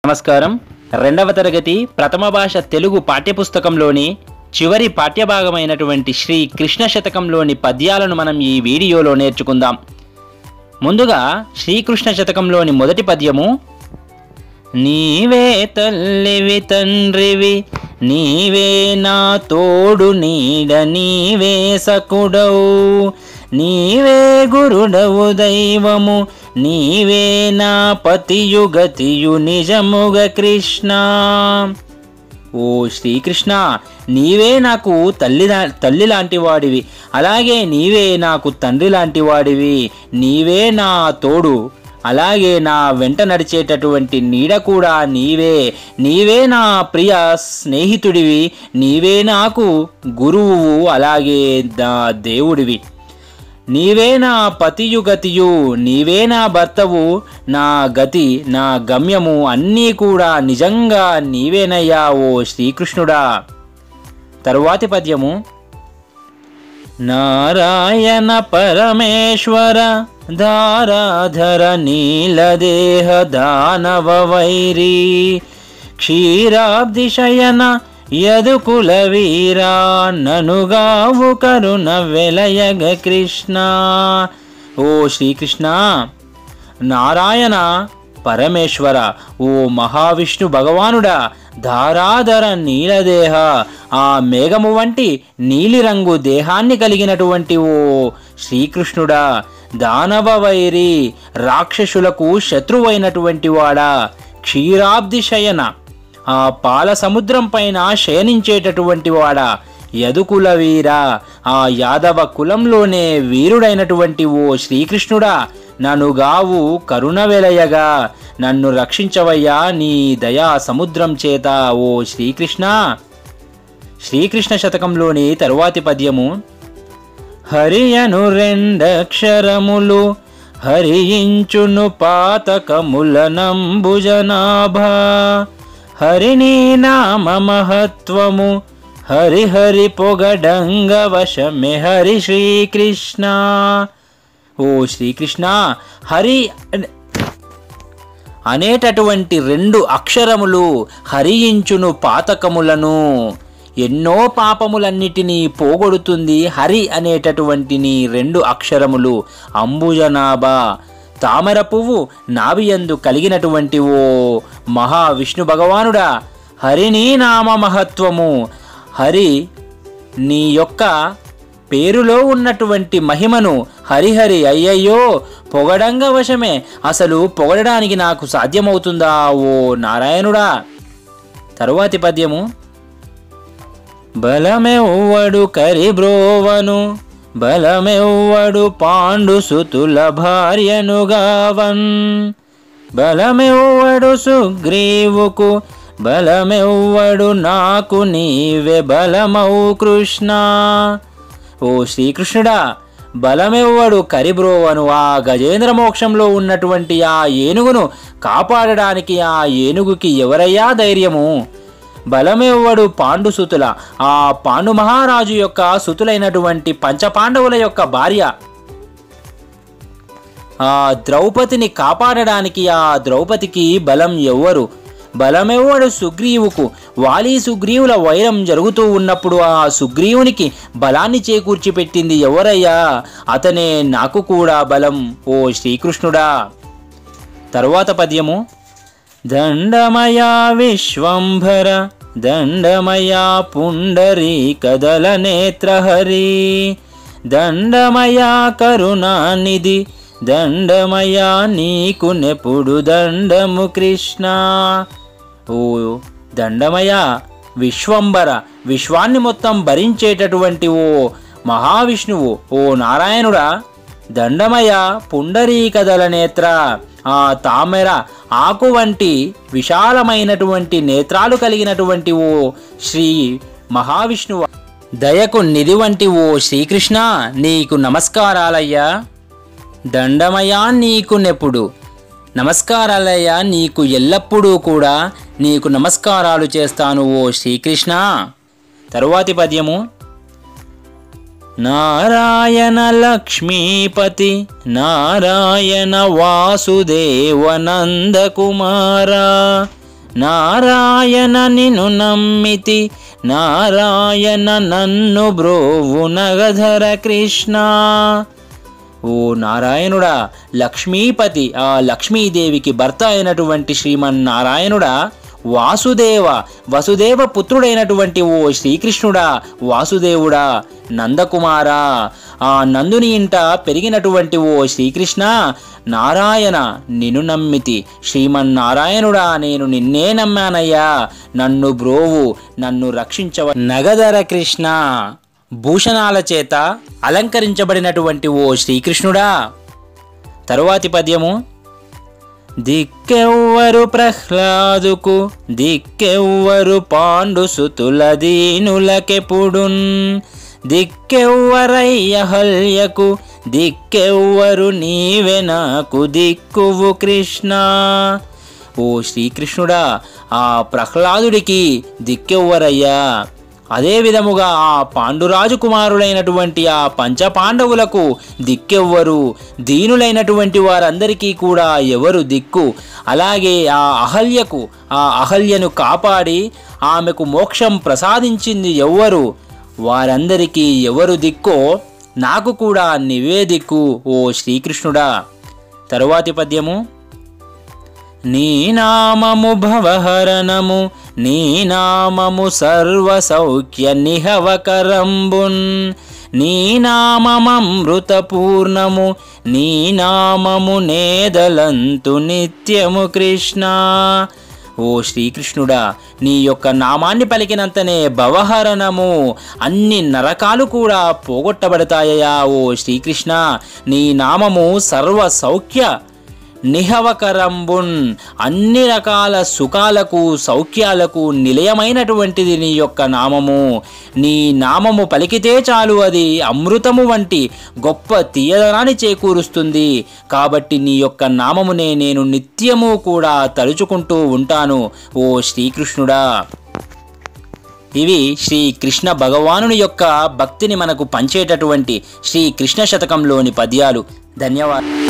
నమస్కారం రెండవ తరగతి ప్రథమ భాష తెలుగు పాఠ్యపుస్తకంలోని చివరి పాఠ్యభాగమైనటువంటి శ్రీ కృష్ణ శతకంలోని పద్యాలను మనం ఈ వీడియోలో నేర్చుకుందాం ముందుగా శ్రీకృష్ణ శతకంలోని మొదటి పద్యము నీవే తల్లివి తండ్రివి నీవే నా తోడు నీడ నీవే సకుడవు నీవే గురుడవు దైవము నీవే నా పతియు గతియు నిజముగ కృష్ణ ఓ శ్రీకృష్ణ నీవే నాకు తల్లి తల్లి లాంటి వాడివి అలాగే నీవే నాకు తండ్రి లాంటి వాడివి నీవే నా తోడు అలాగే నా వెంట నడిచేటటువంటి నీడ కూడా నీవే నీవే నా ప్రియ స్నేహితుడివి నీవే నాకు గురువు అలాగే నా దేవుడివి నీవే నా పతియు గతియు నీవే నా భర్తవు నా గతి నా గమ్యము అన్నీ కూడా నిజంగా నీవేనయ్యా ఓ శ్రీకృష్ణుడా తరువాతి పద్యము నారాయణ పరమేశ్వర ధారాధర నీలదేహ దానవ వైరీ క్షీరాబ్దిశయన యదుకుల వీరా ననుగావు కరుణ వెలయగ కృష్ణ ఓ శ్రీకృష్ణ నారాయణ పరమేశ్వర ఓ మహావిష్ణు భగవానుడా ధారాధర నీలదేహ ఆ మేఘము వంటి నీలిరంగు దేహాన్ని కలిగినటువంటి ఓ శ్రీకృష్ణుడా దానవ వైరి రాక్షసులకు శత్రువైనటువంటి వాడా క్షీరాబ్ది శయన ఆ పాల సముద్రం పైన శయనించేటటువంటి వాడా యదుకుల వీర ఆ యాదవ కులంలోనే వీరుడైనటువంటి ఓ శ్రీకృష్ణుడా నన్ను గావు కరుణ వెలయగా నన్ను రక్షించవయ్యా నీ దయా సముద్రం చేత ఓ శ్రీకృష్ణ శ్రీకృష్ణ శతకంలోని తరువాతి పద్యము హరియను రెండక్షరములు హరించును పాతకముల నంబుజనాభా హరిని నామ మహత్వము హరిహరి పొగడంగ వశమే హరి శ్రీకృష్ణ ఓ శ్రీకృష్ణ హరి అనే- అనేటటువంటి రెండు అక్షరములు హరించును పాతకములను ఎన్నో పాపములన్నిటినీ పోగొడుతుంది హరి అనేటటువంటి నీ రెండు అక్షరములు అంబుజనాభ తామర పువ్వు నాభియందు కలిగినటువంటి ఓ మహావిష్ణు భగవానుడా హరిని నామ మహత్వము హరి నీ యొక్క పేరులో ఉన్నటువంటి మహిమను హరిహరి అయ్యయ్యో పొగడంగ వశమే అసలు పొగడడానికి నాకు సాధ్యమవుతుందా ఓ నారాయణుడా తరువాతి పద్యము బలమెవ్వడు కరిబ్రోవను బలమెవ్వడు పాండు సుతుల భార్యను గావన్ బలమెవ్వడు సుగ్రీవుకు బలమెవ్వడు నాకు నీవే బలమవు కృష్ణ ఓ శ్రీకృష్ణుడా బలమెవ్వడు కరిబ్రోవను ఆ గజేంద్ర మోక్షంలో ఉన్నటువంటి ఆ ఏనుగును కాపాడడానికి ఆ ఏనుగుకి ఎవరయ్యా ధైర్యము బలమెవ్వడు పాండు సుతుల ఆ పాండు మహారాజు యొక్క సుతులైనటువంటి పంచపాండవుల యొక్క భార్య ఆ ద్రౌపదిని కాపాడడానికి ఆ ద్రౌపదికి బలం ఎవ్వరు బలమెవ్వడు సుగ్రీవుకు వాలి సుగ్రీవుల వైరం జరుగుతూ ఉన్నప్పుడు ఆ సుగ్రీవునికి బలాన్ని చేకూర్చి పెట్టింది ఎవరయ్యా అతనే నాకు కూడా బలం ఓ శ్రీకృష్ణుడా తరువాత పద్యము దండమయా విశ్వంభర దండమయా పుండరీకదల నేత్రహరి దండమయా కరుణానిధి దండమయా నీకు నెప్పుడు దండము కృష్ణ ఓ దండమయ విశ్వంబర విశ్వాన్ని మొత్తం భరించేటటువంటి ఓ మహావిష్ణువు ఓ నారాయణుడా దండమయ పుండరీకదల నేత్ర ఆ తామెర ఆకు వంటి విశాలమైనటువంటి నేత్రాలు కలిగినటువంటి ఓ శ్రీ మహావిష్ణువు దయకు నిధి వంటి ఓ శ్రీకృష్ణ నీకు నమస్కారాలయ్యా దండమయా నీకు నెప్పుడు నమస్కారాలయ్యా నీకు ఎల్లప్పుడూ కూడా నీకు నమస్కారాలు చేస్తాను ఓ శ్రీకృష్ణ తరువాతి పద్యము నారాయణ లక్ష్మీపతి నారాయణ వాసుదేవ నందకుమార నారాయణ నిను నమ్మితి నారాయణ నన్ను బ్రోవు నగధర కృష్ణ ఓ నారాయణుడా లక్ష్మీపతి ఆ లక్ష్మీదేవికి భర్త అయినటువంటి శ్రీమన్నారాయణుడా వాసుదేవ వసుదేవ పుత్రుడైనటువంటి ఓ శ్రీకృష్ణుడా వాసుదేవుడా నందకుమారా ఆ నందుని ఇంట పెరిగినటువంటి ఓ శ్రీకృష్ణ నారాయణ నిన్ను నమ్మితి శ్రీమన్నారాయణుడా నేను నిన్నే నమ్మానయ్యా నన్ను బ్రోవు నన్ను రక్షించవ నగధర కృష్ణ భూషణాల చేత అలంకరించబడినటువంటి ఓ శ్రీకృష్ణుడా తరువాతి పద్యము దిక్కెవ్వరు ప్రహ్లాదుకు దిక్కెవ్వరు పాండు సుతుల దీనులకెపుడున్ దిక్కెవ్వరయ్య హల్యకు దిక్కెవ్వరు నీవే నాకు దిక్కువు కృష్ణ ఓ శ్రీకృష్ణుడా ఆ ప్రహ్లాదుడికి దిక్కెవ్వరయ్యా అదే విధముగా ఆ పాండురాజు కుమారుడైనటువంటి ఆ పంచపాండవులకు దిక్కెవ్వరు దీనులైనటువంటి వారందరికీ కూడా ఎవరు దిక్కు అలాగే ఆ అహల్యకు ఆ అహల్యను కాపాడి ఆమెకు మోక్షం ప్రసాదించింది ఎవ్వరు వారందరికీ ఎవరు దిక్కో నాకు కూడా నీవే దిక్కు ఓ శ్రీకృష్ణుడా తరువాతి పద్యము నీ నామము భవహరణము నీ నామము సర్వ సౌఖ్య నిహవకరంబున్ నీ నామమృత పూర్ణము నీ నామము నేదలంతు నిత్యము కృష్ణ ఓ శ్రీకృష్ణుడా నీ యొక్క నామాన్ని పలికినంతనే భవహరణము అన్ని నరకాలు కూడా పోగొట్టబడతాయా ఓ శ్రీకృష్ణ నీ నామము సర్వ సౌఖ్య నిహవకరంబున్ అన్ని రకాల సుఖాలకు సౌఖ్యాలకు నిలయమైనటువంటిది నీ యొక్క నామము నీ నామము పలికితే చాలు అది అమృతము వంటి గొప్ప తీయదనాన్ని చేకూరుస్తుంది కాబట్టి నీ యొక్క నామమునే నేను నిత్యము కూడా తలుచుకుంటూ ఉంటాను ఓ శ్రీకృష్ణుడా ఇవి శ్రీ కృష్ణ భగవానుని యొక్క భక్తిని మనకు పంచేటటువంటి శ్రీ కృష్ణ శతకంలోని పద్యాలు ధన్యవాదాలు